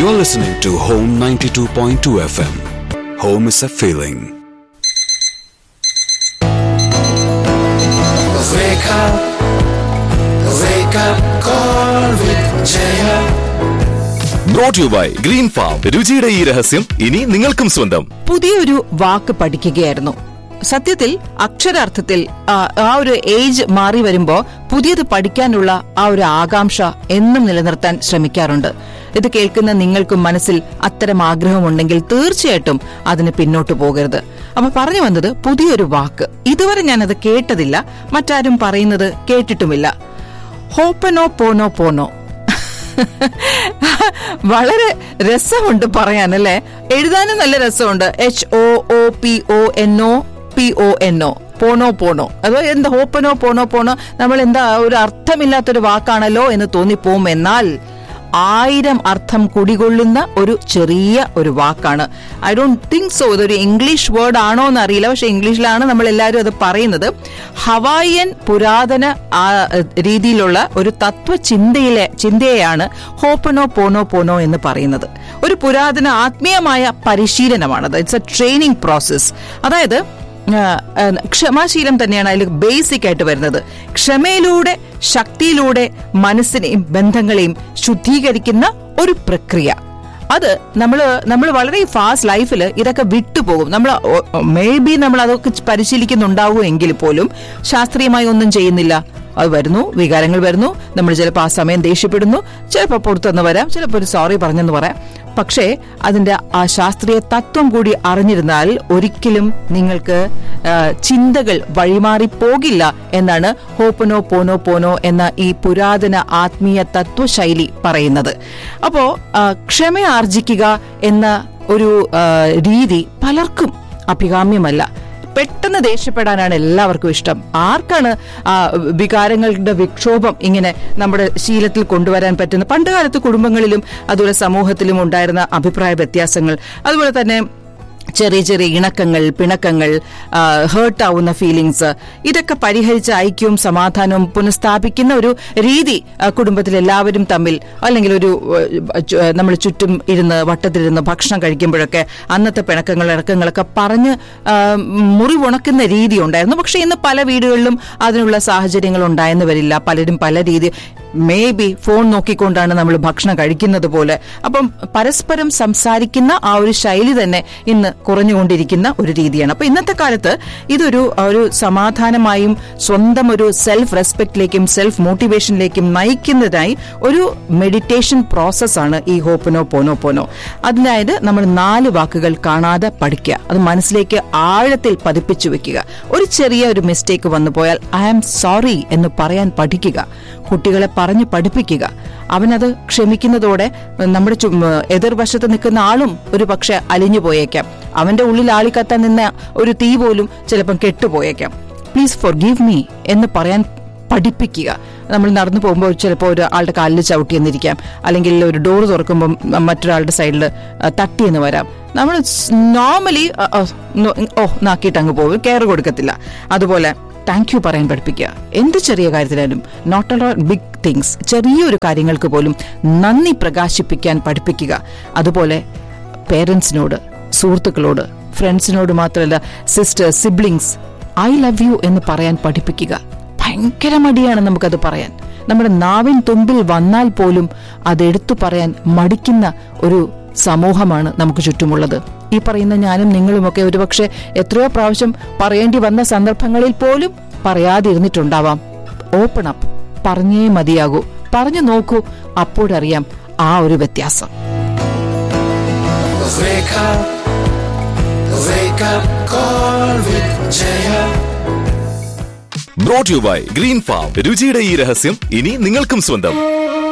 You're listening to Home 92.2 FM. Home is a feeling. Wake up, wake up, call with Jaya. Brought you by green farm രുചിയുടെ ഈ രഹസ്യം ഇനി നിങ്ങൾക്കും സ്വന്തം പുതിയൊരു വാക്ക് പഠിക്കുകയായിരുന്നു സത്യത്തിൽ അക്ഷരാർത്ഥത്തിൽ ആ ആ ഒരു ഏജ് മാറി വരുമ്പോ പുതിയത് പഠിക്കാനുള്ള ആ ഒരു ആകാംക്ഷ എന്നും നിലനിർത്താൻ ശ്രമിക്കാറുണ്ട് ഇത് കേൾക്കുന്ന നിങ്ങൾക്കും മനസ്സിൽ അത്തരം ആഗ്രഹമുണ്ടെങ്കിൽ തീർച്ചയായിട്ടും അതിന് പിന്നോട്ട് പോകരുത് അപ്പൊ പറഞ്ഞു വന്നത് പുതിയൊരു വാക്ക് ഇതുവരെ ഞാനത് കേട്ടതില്ല മറ്റാരും പറയുന്നത് കേട്ടിട്ടുമില്ല ഹോപ്പനോ പോനോ പോനോ വളരെ രസമുണ്ട് പറയാനല്ലേ എഴുതാനും നല്ല രസമുണ്ട് H O O P O N O P O N O പോണോ പോണോ അതോ എന്താ ഹോപ്പനോ പോണോ പോണോ നമ്മൾ എന്താ ഒരു അർത്ഥമില്ലാത്തൊരു വാക്കാണല്ലോ എന്ന് തോന്നിപ്പോവും എന്നാൽ ആയിരം അർത്ഥം കുടികൊള്ളുന്ന ഒരു ചെറിയ ഒരു വാക്കാണ് ഐ ഡോണ്ട് തിങ്ക് സോ ഇതൊരു ഇംഗ്ലീഷ് വേർഡ് ആണോ എന്ന് അറിയില്ല പക്ഷെ ഇംഗ്ലീഷിലാണ് നമ്മൾ എല്ലാവരും അത് പറയുന്നത് ഹവായിയൻ പുരാതന ആ, രീതിയിലുള്ള ഒരു തത്വ ചിന്തയിലെ ചിന്തയെയാണ് ഹോപ്പനോ പോനോ പോനോ എന്ന് പറയുന്നത് ഒരു പുരാതന ആത്മീയമായ പരിശീലനമാണത് ഇറ്റ്സ് എ ട്രെയിനിങ് പ്രോസസ് അതായത് ആ, ആ, ക്ഷമാശീലം തന്നെയാണ് അതിൽ ബേസിക് ആയിട്ട് വരുന്നത് ക്ഷമയിലൂടെ ശക്തിയിലൂടെ മനസ്സിനെയും ബന്ധങ്ങളെയും ശുദ്ധീകരിക്കുന്ന ഒരു പ്രക്രിയ അത് നമ്മൾ നമ്മൾ വളരെ ഫാസ്റ്റ് ലൈഫിൽ ഇതൊക്കെ വിട്ടുപോകും നമ്മൾ മേ ബി നമ്മൾ അതൊക്കെ പരിശീലിക്കുന്നുണ്ടാവും എങ്കിൽ പോലും ശാസ്ത്രീയമായി ഒന്നും ചെയ്യുന്നില്ല അത് വരുന്നു വികാരങ്ങൾ വരുന്നു നമ്മൾ ചിലപ്പോൾ ആ സമയം ദേഷ്യപ്പെടുന്നു ചിലപ്പോൾ പുറത്തുനിന്ന് വരാം ചിലപ്പോൾ ഒരു സോറി പറഞ്ഞെന്ന് പറയാം പക്ഷേ അതിന്റെ ആ ശാസ്ത്രീയ തത്വം കൂടി അറിഞ്ഞിരുന്നാൽ ഒരിക്കലും നിങ്ങൾക്ക് ആ, ചിന്തകൾ വഴിമാറി പോകില്ല എന്നാണ് ഹോപ്പനോ പോനോ പോനോ എന്ന ഈ പുരാതന ആത്മീയ തത്വശൈലി പറയുന്നത് അപ്പോ ആ, ക്ഷമ ആർജിക്കുക എന്ന ഒരു ആ, രീതി പലർക്കും അഭികാമ്യമല്ല പെട്ടെന്ന് ദേഷ്യപ്പെടാനാണ് എല്ലാവർക്കും ഇഷ്ടം ആർക്കാണ് ആ വികാരങ്ങളുടെ വിക്ഷോഭം ഇങ്ങനെ നമ്മുടെ ശീലത്തിൽ കൊണ്ടുവരാൻ പറ്റുന്ന പണ്ടുകാലത്ത് കുടുംബങ്ങളിലും അതുപോലെ സമൂഹത്തിലും ഉണ്ടായിരുന്ന അഭിപ്രായ വ്യത്യാസങ്ങൾ അതുപോലെ തന്നെ ചെറിയ ചെറിയ ഇണക്കങ്ങൾ പിണക്കങ്ങൾ ഹേർട്ട് ആവുന്ന ഫീലിങ്സ് ഇതൊക്കെ പരിഹരിച്ച് ഐക്യവും സമാധാനവും പുനഃസ്ഥാപിക്കുന്ന ഒരു രീതി ആ, കുടുംബത്തിൽ എല്ലാവരും തമ്മിൽ അല്ലെങ്കിൽ ഒരു നമ്മൾ ചുറ്റും ഇരുന്ന് വട്ടത്തിലിരുന്ന് ഭക്ഷണം കഴിക്കുമ്പോഴൊക്കെ അന്നത്തെ പിണക്കങ്ങൾ ഇണക്കങ്ങളൊക്കെ പറഞ്ഞ് ആ, മുറിവുണക്കുന്ന രീതി ഉണ്ടായിരുന്നു പക്ഷെ ഇന്ന് പല വീടുകളിലും അതിനുള്ള സാഹചര്യങ്ങൾ ഉണ്ടായെന്ന് വരില്ല പലരും പല രീതി മേ ബി ഫോൺ നോക്കിക്കൊണ്ടാണ് നമ്മൾ ഭക്ഷണം കഴിക്കുന്നത് പോലെ അപ്പം പരസ്പരം സംസാരിക്കുന്ന ആ ഒരു ശൈലി തന്നെ ഇന്ന് കുറഞ്ഞുകൊണ്ടിരിക്കുന്ന ഒരു രീതിയാണ് അപ്പൊ ഇന്നത്തെ കാലത്ത് ഇതൊരു ഒരു സമാധാനമായും സ്വന്തം ഒരു സെൽഫ് റെസ്പെക്റ്റിലേക്കും സെൽഫ് മോട്ടിവേഷനിലേക്കും നയിക്കുന്നതായി ഒരു മെഡിറ്റേഷൻ പ്രോസസ്സാണ് ഈ ഹോപ്പനോ പോനോ പോനോ അതിനായത് നമ്മൾ നാല് വാക്കുകൾ കാണാതെ പഠിക്കുക അത് മനസ്സിലേക്ക് ആഴത്തിൽ പതിപ്പിച്ചു വെക്കുക ഒരു ചെറിയ ഒരു മിസ്റ്റേക്ക് വന്നു പോയാൽ ഐ ആം സോറി എന്ന് പറയാൻ പഠിക്കുക കുട്ടികളെ പറഞ്ഞു പഠിപ്പിക്കുക അവനത് ക്ഷമിക്കുന്നതോടെ നമ്മുടെ ചു- എതിർവശത്ത് നിൽക്കുന്ന ആളും ഒരു പക്ഷെ അലിഞ്ഞു പോയേക്കാം അവന്റെ ഉള്ളിൽ ആളിക്കത്താൻ നിന്ന ഒരു തീ പോലും ചിലപ്പം കെട്ടുപോയേക്കാം പ്ലീസ് ഫോർ ഗീവ് മീ എന്ന് പറയാൻ പഠിപ്പിക്കുക നമ്മൾ നടന്നു പോകുമ്പോൾ ചിലപ്പോൾ ഒരു ആളുടെ കാലിൽ ചവിട്ടിയെന്നിരിക്കാം അല്ലെങ്കിൽ ഒരു ഡോർ തുറക്കുമ്പോൾ മറ്റൊരാളുടെ സൈഡിൽ തട്ടിയെന്ന് വരാം നമ്മൾ നോർമലി ഓ നാക്കിയിട്ട് അങ്ങ് പോകും കെയർ കൊടുക്കത്തില്ല അതുപോലെ താങ്ക് യു പറയാൻ പഠിപ്പിക്കുക എന്ത് ചെറിയ കാര്യത്തിലായാലും നോട്ട് അലോ ബിഗ് തിങ്സ് ചെറിയൊരു കാര്യങ്ങൾക്ക് പോലും നന്ദി പ്രകാശിപ്പിക്കാൻ പഠിപ്പിക്കുക അതുപോലെ പേരൻസിനോട് സുഹൃത്തുക്കളോട് ഫ്രണ്ട്സിനോട് മാത്രമല്ല sister siblings I love you എന്ന് പറയാൻ പഠിപ്പിക്കുക ഭയങ്കര മടിയാണ് നമുക്കത് പറയാൻ നമ്മുടെ നാവിൻ തുമ്പിൽ വന്നാൽ പോലും അതെടുത്തു പറയാൻ മടിക്കുന്ന ഒരു സമൂഹമാണ് നമുക്ക് ചുറ്റുമുള്ളത് ഈ പറയുന്ന ഞാനും നിങ്ങളുമൊക്കെ ഒരുപക്ഷെ എത്രയോ പ്രാവശ്യം പറയേണ്ടി വന്ന സന്ദർഭങ്ങളിൽ പോലും പറയാതിരുന്നിട്ടുണ്ടാവാം ഓപ്പൺ അപ്പ് പറഞ്ഞേ മതിയാകൂ പറഞ്ഞു നോക്കൂ അപ്പോഴറിയാം ആ ഒരു വ്യത്യാസം Wake up, wake up, call with Jaya. Brought you by green farm രുചിയുടെ ഈ രഹസ്യം ഇനി നിങ്ങൾക്കും സ്വന്തം